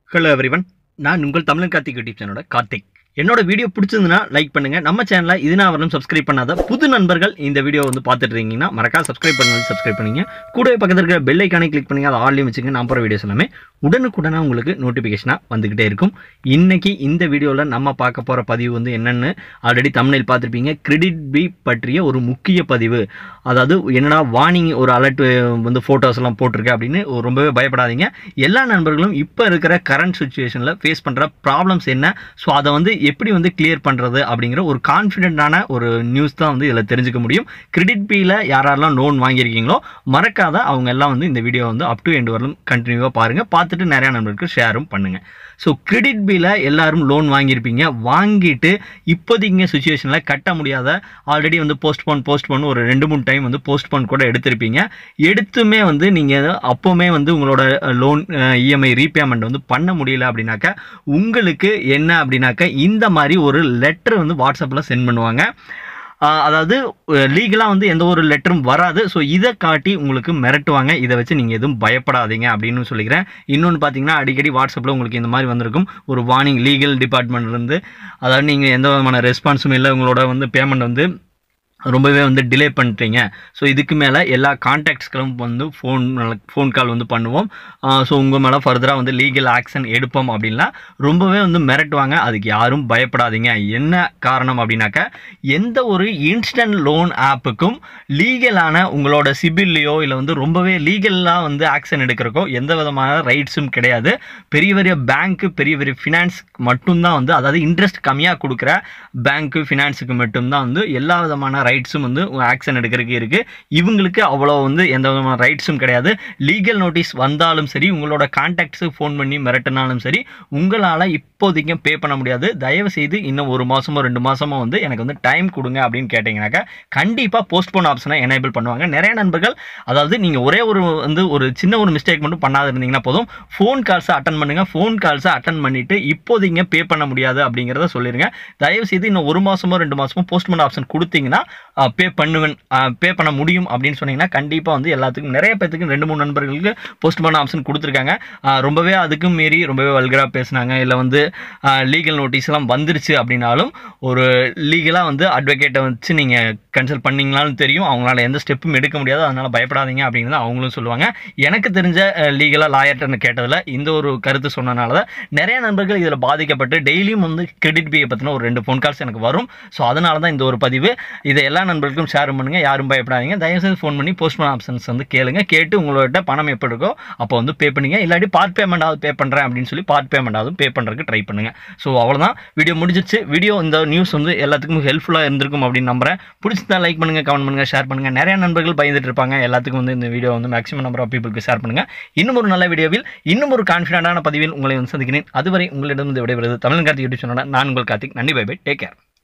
hello everyone நான் உங்கள் தமிழன் கார்த்திக் யூடியூப் சேனலோட கார்த்திக் என்னோட வீடியோ பிடிச்சிருந்துன்னா லைக் பண்ணுங்க நம்ம சேனலை இது நான் வரணும் சப்ஸ்கிரைப் பண்ணாத புது நண்பர்கள் இந்த வீடியோ வந்து பார்த்துட்டு இருக்கீங்கன்னா மறக்காம சப்ஸ்கிரைப் பண்ணி சப்ஸ்கிரைப் பண்ணுங்க கூடவே பக்கத்தில் இருக்கிற பெல் ஐக்கானை கிளிக் பண்ணுங்க அதை ஆன்லைன் வச்சுங்க நான் போகிற வீடியோஸ் எல்லாமே உடனுக்குடனாக உங்களுக்கு நோட்டிஃபிகேஷனாக வந்துக்கிட்டே இருக்கும் இன்னைக்கு இந்த வீடியோவில் நம்ம பார்க்க போகிற பதிவு வந்து என்னென்னு ஆல்ரெடி தமிழில் பார்த்துருப்பீங்க கிரெடிட் பி பற்றிய ஒரு முக்கிய பதிவு அதாவது என்னடா வார்னிங் ஒரு அலர்ட் வந்து ஃபோட்டோஸ் எல்லாம் போட்டிருக்கு அப்படின்னு ரொம்பவே பயப்படாதீங்க எல்லா நண்பர்களும் இப்போ இருக்கிற கரண்ட் சுச்சுவேஷனில் ஃபேஸ் பண்ணுற ப்ராப்ளம்ஸ் என்ன ஸோ அதை வந்து எப்படி வந்து கிளியர் பண்ணுறது அப்படிங்கிற ஒரு கான்ஃபிடென்ட்டான ஒரு நியூஸ் தான் வந்து இதில் தெரிஞ்சுக்க முடியும் கிரெடிட் பியில் யாரெல்லாம் லோன் வாங்கியிருக்கீங்களோ மறக்காத அவங்க எல்லாம் வந்து இந்த வீடியோ வந்து அப் டு எண்ட் வரலும் கண்டினியூவாக பாருங்கள் பார்த்துட்டு நிறையா நண்பர்களுக்கு ஷேரும் பண்ணுங்கள் ஸோ கிரெடிட் பியில் எல்லாரும் லோன் வாங்கியிருப்பீங்க வாங்கிட்டு இப்போதைங்க சுச்சுவேஷனில் கட்ட முடியாத ஆல்ரெடி வந்து போஸ்ட்போன் போஸ்ட்போன் ஒரு ரெண்டு மூணு டைம் வந்து போஸ்ட்போன் கூட எடுத்திருப்பீங்க எடுத்துமே வந்து நீங்கள் அப்போவுமே வந்து உங்களோட லோன் இஎம்ஐ ரீபேமெண்ட் வந்து பண்ண முடியல அப்படின்னாக்கா உங்களுக்கு என்ன அப்படின்னாக்கா இந்த மாதிரி ஒரு லெட்டர் வந்து வாட்ஸ்அப்பில் சென்ட் பண்ணுவாங்க ஆஹ் அதாவது லீகலாக வந்து எந்த ஒரு லெட்டரும் வராது ஸோ இதை காட்டி உங்களுக்கு மிரட்டுவாங்க இதை வச்சு நீங்கள் எதுவும் பயப்படாதீங்க அப்படின்னு சொல்லிக்கிறேன் இன்னொன்று பார்த்தீங்கன்னா அடிக்கடி வாட்ஸ்அப்பில் உங்களுக்கு இந்த மாதிரி வந்திருக்கும் ஒரு வார்னிங் லீகல் டிபார்ட்மெண்ட்லேருந்து அதாவது நீங்கள் எந்த விதமான ரெஸ்பான்ஸும் இல்லை உங்களோட வந்து பேமெண்ட் வந்து ரொம்பவே வந்து டிலே பண்ணிட்டீங்க ஸோ இதுக்கு மேலே எல்லா கான்டாக்ட்ஸ்களும் வந்து ஃபோன் ஃபோன் கால் வந்து பண்ணுவோம் ஸோ உங்கள் மேலே ஃபர்தராக வந்து லீகல் ஆக்ஷன் எடுப்போம் அப்படின்லாம் ரொம்பவே வந்து மிரட்டுவாங்க அதுக்கு யாரும் பயப்படாதீங்க என்ன காரணம் அப்படின்னாக்கா எந்த ஒரு இன்ஸ்டன்ட் லோன் ஆப்புக்கும் லீகலான உங்களோட சிபில்லையோ இல்லை வந்து ரொம்பவே லீகலாக வந்து ஆக்ஷன் எடுக்கிறக்கோ எந்த விதமான ரைட்ஸும் கிடையாது பெரிய பெரிய பேங்க்கு பெரிய பெரிய ஃபினான்ஸ் மட்டும்தான் வந்து அதாவது இன்ட்ரெஸ்ட் கம்மியாக கொடுக்குற பேங்க்கு ஃபினான்ஸுக்கு மட்டும்தான் வந்து எல்லா விதமான ரைட்ஸும் வந்து ஆக்ஷன் எடுக்கிறதுக்கு இருக்குது இவங்களுக்கு அவ்வளோ வந்து எந்த விதமான ரைட்ஸும் கிடையாது லீகல் நோட்டீஸ் வந்தாலும் சரி உங்களோட கான்டாக்ட்ஸுக்கு ஃபோன் பண்ணி மிரட்டினாலும் சரி உங்களால் இப்போதைக்கு பே பண்ண முடியாது தயவு செய்து இன்னும் ஒரு மாதமோ ரெண்டு மாதமோ வந்து எனக்கு வந்து டைம் கொடுங்க அப்படின்னு கேட்டிங்கனாக்கா கண்டிப்பாக போஸ்ட்போன் ஆப்ஷனை எனேபிள் பண்ணுவாங்க நிறைய நண்பர்கள் அதாவது நீங்கள் ஒரே ஒரு வந்து ஒரு சின்ன ஒரு மிஸ்டேக் மட்டும் பண்ணாத இருந்தீங்கன்னா போதும் ஃபோன் கால்ஸை அட்டன் பண்ணுங்கள் ஃபோன் கால்ஸை அட்டன் பண்ணிவிட்டு இப்போதைங்க பே பண்ண முடியாது அப்படிங்கிறத சொல்லிடுங்க தயவு செய்து இன்னும் ஒரு மாதமோ ரெண்டு மாதமோ போஸ்ட்போன் ஆப்ஷன் கொடுத்தீங்கன்னா பே பண்ணுவேன் பே பண்ண முடியும் அப்படின்னு சொன்னீங்கன்னா கண்டிப்பாக வந்து எல்லாத்துக்கும் நிறைய பேத்துக்கு ரெண்டு மூணு நண்பர்களுக்கு போஸ்ட்போன் ஆப்ஷன் கொடுத்துருக்காங்க ஆஹ் ரொம்பவே அதுக்கும் மீறி ரொம்பவே வல்கராக பேசுனாங்க இல்லை வந்து லீகல் நோட்டீஸ்லாம் வந்துருச்சு அப்படின்னாலும் ஒரு லீகலாக வந்து அட்வொகேட்டை வச்சு நீங்கள் கன்சல்ட் பண்ணீங்களாலும் தெரியும் அவங்களால எந்த ஸ்டெப்பும் எடுக்க முடியாது அதனால் பயப்படாதீங்க அப்படிங்கிறத அவங்களும் சொல்லுவாங்க எனக்கு தெரிஞ்ச லீகலாக லாயர்ட்டன்னு கேட்டதில் இந்த ஒரு கருத்து சொன்னனால தான் நிறைய நண்பர்கள் இதில் பாதிக்கப்பட்டு டெய்லியும் வந்து கிரெடிட் பியை பற்றின ஒரு ரெண்டு ஃபோன் கால்ஸ் எனக்கு வரும் ஸோ அதனால தான் இந்த ஒரு பதிவு இதை எல்லா நண்பர்களுக்கும் ஷேர் பண்ணுங்கள் யாரும் பயப்படாதீங்க தயவுசெய்து ஃபோன் பண்ணி போஸ்ட்மேன் ஆப்ஷன்ஸ் வந்து கேளுங்க கேட்டு உங்களோட பணம் எப்படி இருக்கோ அப்போ வந்து பே பண்ணுங்க இல்லாட்டி பார்ட் பேமெண்டாவது பே பண்ணுறேன் அப்படின்னு சொல்லி பார்ட் பேமெண்டாவது பே பண்ணுறதுக்கு ட்ரை பண்ணுங்க ஸோ அவ்வளோதான் வீடியோ முடிஞ்சிச்சு வீடியோ இந்த நியூஸ் வந்து எல்லாத்துக்கும் ஹெல்ப்ஃபுல்லாக இருந்திருக்கும் அப்படின்னு நம்புறேன் பிடிச்சிருந்தா லைக் பண்ணுங்க கமெண்ட் பண்ணுங்க ஷேர் பண்ணுங்க நிறைய நண்பர்கள் பயந்துட்டு இருப்பாங்க எல்லாத்துக்கும் வந்து இந்த வீடியோ வந்து மேக்ஸிமம் நம்பர் ஆஃப் பீப்புளுக்கு ஷேர் பண்ணுங்க இன்னும் ஒரு நல்ல வீடியோவில் இன்னும் ஒரு கான்ஃபிடண்டான பதிவில் உங்களை வந்து சந்திக்கிறேன் அதுவரை உங்களிடம் வந்து விடைபெறுவது தமிழ் கார்த்திக் யூடியூப் சேனல் நான் உங்கள் கார்த்திக் நன்றி பை பை டேக் கேர்